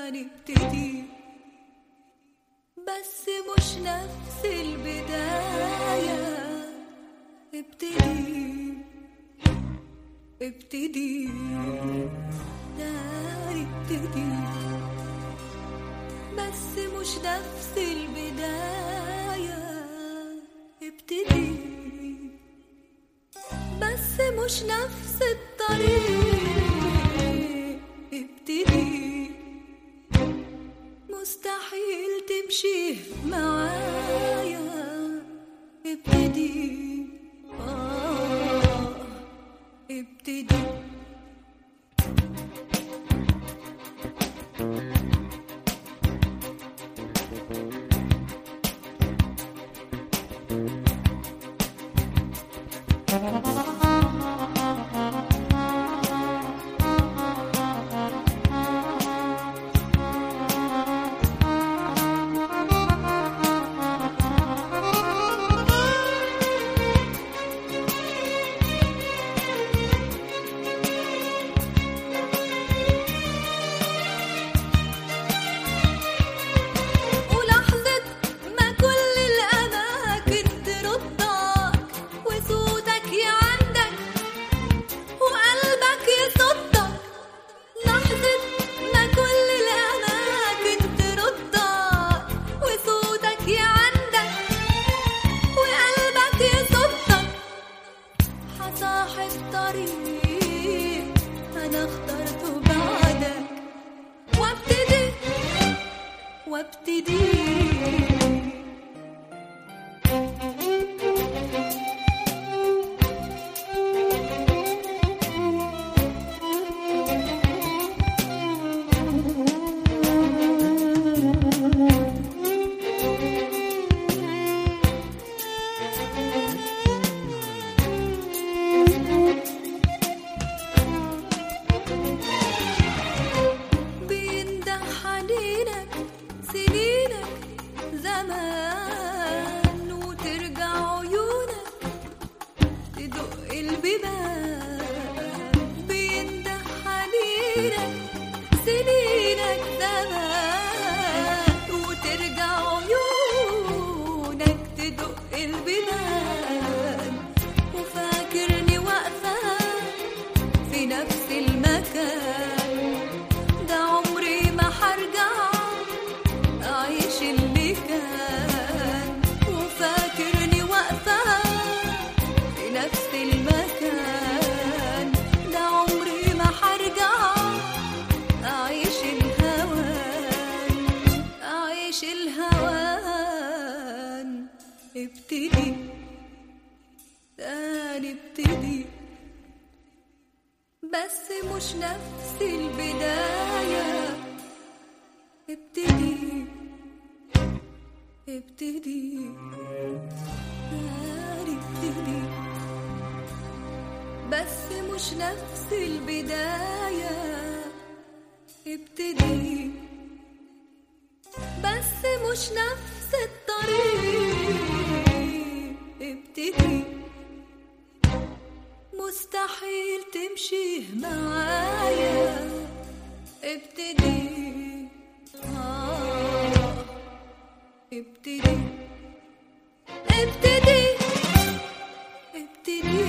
نبتدي بس مش نفس البداية ابتدي ابتدي تاني ابتدي بس مش نفس البداية ابتدي بس مش نفس الطريق ابتدي مستحيل تمشي معايا ابتدي آه ابتدي ولحظة ما كل الأماكن تردك وصوتك يعندك وقلبك يصدك لحظة ما كل الأماكن تردك وصوتك يعندك وقلبك يصدك حصاحب طريق أنا اخترته بعدك وابتدي وابتدي بينده حنينك سنينك زمان وترجع عيونك تدق البيبان بينده حنينك سنينك زمان وترجع عيونك تدق البيبان وفاكرني واقفة في نفس المكان ده عمري ما حرجع أعيش اللي كان وفاكرني واقفة في نفس المكان ده عمري ما حرجع أعيش الهوان أعيش الهوان ابتدي تاني ابتدي بس مش نفس البداية ابتدي ابتدي تاني ابتدي بس مش نفس البداية ابتدي بس مش نفس الطريق ابتدي مستحيل تمشي معايا ابتدي آه ابتدي ابتدي ابتدي